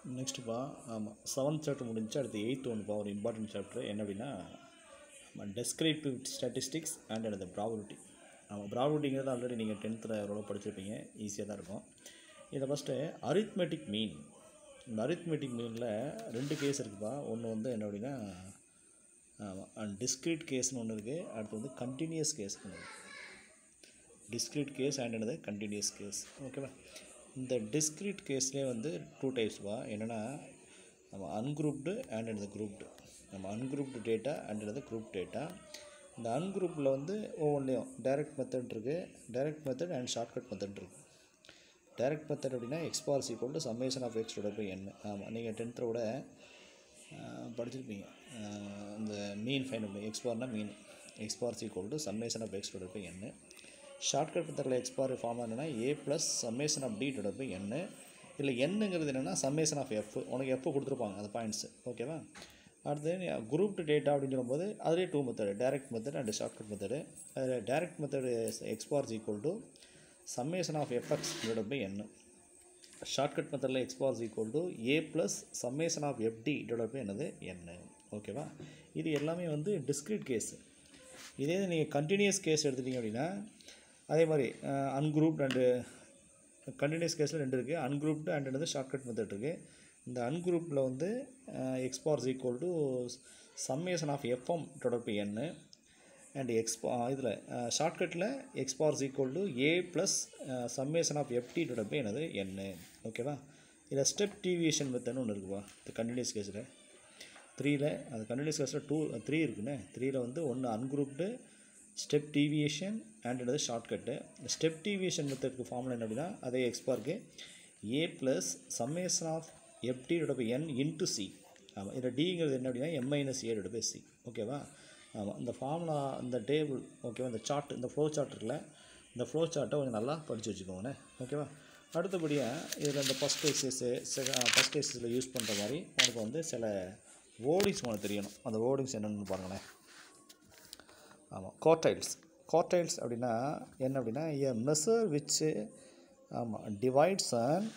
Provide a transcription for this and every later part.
நெக்ஸ்ட்டுப்பா ஆமாம் seventh chapter முடிஞ்சு அடுத்து எயித்து ஒன்றுப்பா ஒரு இம்பார்ட்டன்ட் சாப்டர் என்ன அப்படின்னா டெஸ்கிரைப்டிவ் ஸ்டாட்டிஸ்டிக்ஸ் அண்ட் அந்த ப்ராபபிலிட்டி ஆமாம் ப்ராபபிலிட்டிங்கிறது ஆல்ரெடி நீங்கள் டென்த்தில் ஓரளவு படிச்சிருப்பீங்க ஈஸியாக தான் இருக்கும் இதை ஃபஸ்ட்டு அரித்மெட்டிக் மீன் இந்த அரித்மெட்டிக் மீனில் ரெண்டு கேஸ் இருக்குப்பா ஒன்று வந்து என்ன அப்படின்னா ஆமாம் டிஸ்க்ரீட் கேஸ்னு ஒன்று இருக்குது அடுத்து வந்து கண்டினியூஸ் கேஸ் ஒன்று இருக்குது டிஸ்க்ரீட் கேஸ் அண்ட் என்னது கண்டினியூஸ் கேஸ் ஓகேவா இந்த டிஸ்க்ரீட் கேஸ்லேயே வந்து டூ டைப்ஸ்ப்பா என்னென்னா நம்ம அன்குரூப்டு அண்ட் என்னது குரூப்டு நம்ம அன்குரூப்டு டேட்டா அண்ட் என்னது குரூப் டேட்டா இந்த அன்குரூப்பில் வந்து ஒவ்வொன்றையும் டைரக்ட் மெத்தட் இருக்குது direct method and shortcut method இருக்குது டைரக்ட் மெத்தட் அப்படின்னா x bar is equal to summation of எக்ஸோட போய் என்ன ஆமாம் நீங்கள் டென்த்தில் விட படிச்சிருப்பீங்க இந்த மீன் ஃபைன் பண்ணி எக்ஸ்பார்னா mean x bar is equal to summation of எக்ஸோட போய் என்ன ஷார்ட்கட் மெத்தடில் எக்ஸ்பார் ஃபார்ம் என்னென்னா A plus summation of d டோட போய் என்ன இல்லை என்னங்கிறது என்னென்னா சம்மேஷன் ஆஃப் எஃப் உனக்கு எஃப் கொடுத்துருப்பாங்க அந்த பாயிண்ட்ஸு ஓகேவா அடுத்து குரூப் டேட்டா அப்படின்னு சொல்லும்போது அதுலேயே two method direct method and shortcut method அதில் direct method x bar is equal to summation of f x divide by n shortcut மெத்தடில் x bar is equal to A plus summation of f d divide by என்னது n ஓகேவா இது எல்லாமே வந்து டிஸ்க்ரீட் கேஸ் இதே நீங்கள் continuous case எடுத்துட்டிங்க அப்படின்னா அதே மாதிரி அன்குரூப்ட் அண்டு கண்டினியூஸ் கேஸில் ரெண்டு இருக்குது அன்குரூப்டு அண்ட் என்னது ஷார்ட்கட் மெத்தட் இருக்குது இந்த அன்குரூப்பில் வந்து X bar is equal to summation of F M தொடர்பு என் அண்ட் எக்ஸ்பா இதில் ஷார்ட்கட்டில் எக்ஸ்பார்ஸ் equal to A plus summation of F D தொடர்பு என்னது என் ஓகேவா இதில் ஸ்டெப் டிவியேஷன் மெத்தட்னு ஒன்று இருக்குப்பா இந்த கண்டினியூஸ் கேஸில் த்ரீயில் அந்த கண்டினியூஸ் கேஸில் டூ த்ரீ இருக்குண்ணே த்ரீயில் வந்து ஒன்று அன்குரூப்டு ஸ்டெப் டிவியேஷன் அண்ட் என்னது ஷார்ட்கட்டு ஸ்டெப் டிவியேஷன் மெத்தடுக்கு ஃபார்முலா என்ன அப்படின்னா அதே எக்ஸ்பார்க்கு ஏ ப்ளஸ் சம்மேஷன் ஆஃப் எஃப்டியோட பை என் இன்ட்டு சி ஆமாம் இதில் டிங்கிறது என்ன அப்படின்னா எம் மைனஸ் ஏடோட பை சி ஓகேவா ஆமாம் இந்த ஃபார்முலா இந்த டேபிள் ஓகேவா இந்த சார்ட் இந்த ஃப்ளோ சார்ட் இருக்குல்ல இந்த ஃப்ளோ சார்ட்டை கொஞ்சம் நல்லா படித்து வச்சுக்கோங்கண்ணே ஓகேவா அடுத்தபடியாக இதில் இந்த ஃபஸ்ட் எக்ஸசைஸு ஃபஸ்ட் எக்ஸசைஸில் யூஸ் பண்ணுற மாதிரி உனக்கு வந்து சில வேர்டிங்ஸ் உனக்கு தெரியணும் அந்த வேர்டிங்ஸ் என்னென்னு பாருங்களேன் ஆமாம் கோட்டைல்ஸ் கோட்டைல்ஸ் அப்படின்னா என்ன அப்படின்னா எ மெசர் விச்சு ஆமாம் divides and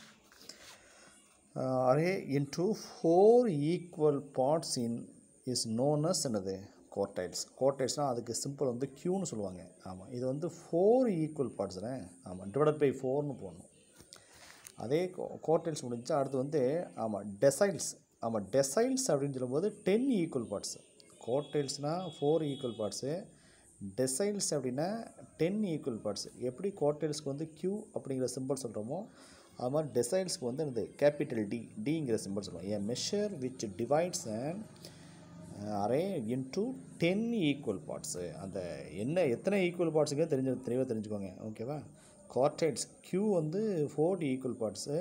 array into four equal parts in is known as என்னது கோட்டைல்ஸ் கோட்டைல்ஸ்னால் அதுக்கு சிம்பிள் வந்து க்யூன்னு சொல்லுவாங்க ஆமாம் இது வந்து ஃபோர் ஈக்குவல் பார்ட்ஸ் தானே ஆமாம் டிவைட் பை ஃபோர்னு போடணும் அதே கோட்டைல்ஸ் முடிஞ்சா அடுத்து வந்து ஆமாம் டெசைல்ஸ் ஆமாம் டெசைல்ஸ் அப்படின்னு சொல்லும்போது டென் ஈக்குவல் பார்ட்ஸ் கோட்டைல்ஸ்னால் ஃபோர் ஈக்குவல் பார்ட்ஸு டெசைல்ஸ் அப்படின்னா டென் ஈக்குவல் பார்ட்ஸ் எப்படி கோட்டைல்ஸ்க்கு வந்து க்யூ அப்படிங்கிற சிம்பிள் சொல்கிறோமோ அது மாதிரி டெசைல்ஸ்க்கு வந்து இந்த கேபிட்டல் டி டிங்கிற சிம்பிள் சொல்லுவோம் a measure which divides and array into ten equal parts அந்த என்ன எத்தனை ஈக்குவல் பார்ட்ஸுங்க தெரிஞ்சு தெளிவாக தெரிஞ்சுக்கோங்க ஓகேவா குவார்டைல்ஸ் க்யூ வந்து four equal parts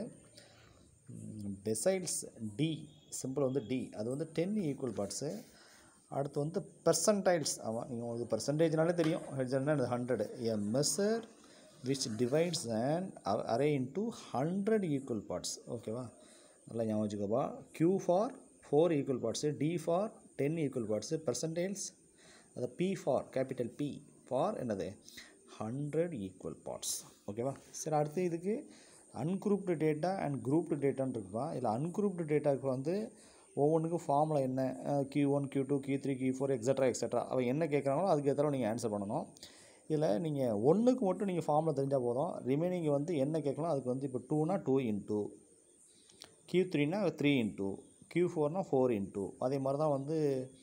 deciles D simple வந்து டி அது வந்து டென் ஈக்குவல் பார்ட்ஸு அடுத்து வந்து பெர்சன்டைல்ஸ் ஆமாம் நீங்கள் உங்களுக்கு பர்சன்டேஜ்னாலே தெரியும் ஹெட்ஜர்னா hundred a measure which divides and array into hundred equal parts ஓகேவா நல்லா ஞாபகம் வச்சுக்கோப்பா Q for four equal parts D for ten equal parts percentiles அது P for capital P for என்னது ஹண்ட்ரட் ஈக்குவல் பார்ட்ஸ் ஓகேவா சரி அடுத்து இதுக்கு அன்குரூப்டு டேட்டா அண்ட் குரூப்டு டேட்டான்னு இருக்குப்பா இல்லை அன்குரூப்டு டேட்டாவுக்கு வந்து ஒவ்வொன்றுக்கும் ஃபார்முலா என்ன Q one Q two Q three Q four extra extra அவன் என்ன கேட்குறாங்களோ அதுக்கு ஏற்ற நீங்கள் ஆன்சர் பண்ணணும் இதில் நீங்கள் ஒன்றுக்கு மட்டும் நீங்கள் ஃபார்முலா தெரிஞ்சால் போதும் ரிமைனிங் வந்து என்ன கேட்கலாம் அதுக்கு வந்து இப்போ டூனா டூ இன்டூ கியூ த்ரீனா த்ரீ இன்டூ கியூ ஃபோர்னா ஃபோர் இன்டூ அதே மாதிரி தான் வந்து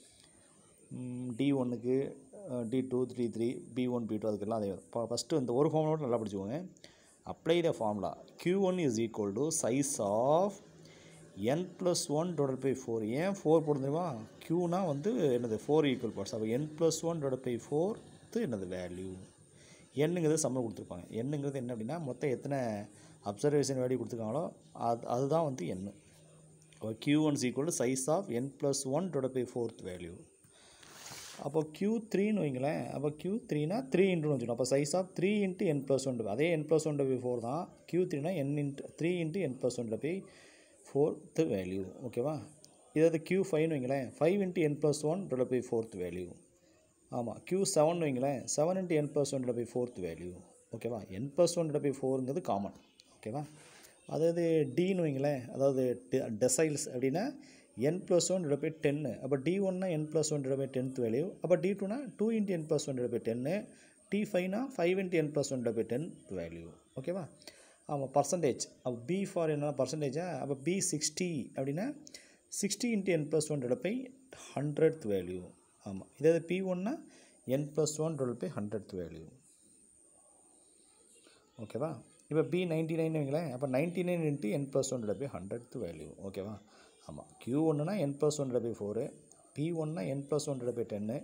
டி ஒன்றுக்கு D two three three P one P two அதுக்கெல்லாம் அதே இப்போ ஃபஸ்ட்டு இந்த ஒரு ஃபார்முலா மட்டும் நல்லா படிச்சுக்கோங்க apply the formula Q one is equal to size of N plus one total by four ஏன் ஃபோர் போட தெரியுமா க்யூனா வந்து என்னது ஃபோர் ஈக்குவல் பார்ட்ஸ் அப்போ N plus one total by fourth என்னது வேல்யூ என்னங்கிறது சம்பளம் கொடுத்துருப்பாங்க என்னங்கிறது என்ன அப்படின்னா மொத்தம் எத்தனை அப்சர்வேஷன் வேல்யூ கொடுத்துருக்காங்களோ அது அதுதான் வந்து N Q one equal to size of N plus one total by fourth value அப்போ க்யூ த்ரீன்னு வைங்களேன் அப்போ க்யூ த்ரீனா த்ரீ இன்ட்டுன்னு வச்சுக்கணும் அப்போ size of three into N plus one அதே N plus one by four தான் க்யூ த்ரீனா N into three into N plus one by fourth value ஓகேவா இதாவது க்யூ ஃபைவ்னு வைங்களேன் five into N plus one divide by fourth value ஆமாம் Q seven வைங்களேன் seven into N plus one divide by fourth value ஓகேவா N plus one divide by ஃபோருங்கிறது common ஓகேவா அதாவது டின்னு வைங்களேன் அதாவது டெசைல்ஸ் அப்படின்னா N plus one divide by டென்னு அப்போ டி ஒன்னா N plus one divide by tenth value அப்போ டி டூனா two into N plus one divide by டென்னு டி ஃபைவ்னா five into N plus one divide by ten value ஓகேவா ஆமாம் percentage அப்போ பி ஃபார் என்ன பர்சன்டேஜா அப்போ பி சிக்ஸ்டி அப்படின்னா sixty into N plus one divide by hundred value ஆமாம் இதாவது பி ஒன்னா N plus one divide by hundred value ஓகேவா இப்போ பி நைன்ட்டி நைன் வைங்களேன் அப்போ ninety nine into N plus one by hundred value ஓகேவா ஆமாம் க்யூ ஒன்றுனா N plus one by four P ஒன்னா என் ப்ளஸ் ஒன் பை டென்னு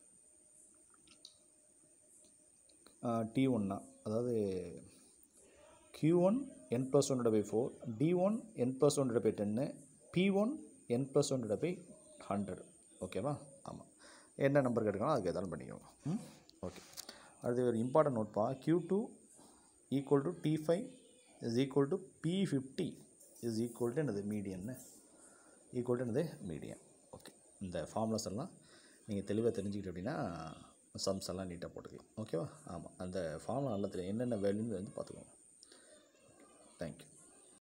டி ஒன்னா அதாவது Q one N plus one by four D one N plus one by டென்னு P one N plus one by hundred ஓகேவா ஆமாம் என்ன number கேட்டுக்கலாம் அதுக்கு எதாவது பண்ணிக்கோங்க ம் ஓகே அடுத்து ஒரு இம்பார்ட்டன்ட் நோட்பா Q two equal to D five is equal to P fifty is equal to என்னது மீடியன்னு ஈக்குவல் டு என்னது மீடியன் ஓகே இந்த ஃபார்முலாஸ் எல்லாம் நீங்கள் தெளிவாக தெரிஞ்சுக்கிட்டு அப்படின்னா சம்ஸ் எல்லாம் நீட்டாக போட்டுக்கலாம் ஓகேவா ஆமாம் அந்த ஃபார்முலா நல்லா தெரியும் என்னென்ன வேல்யூன்னு வந்து பார்த்துக்கோங்க தேங்க்யூ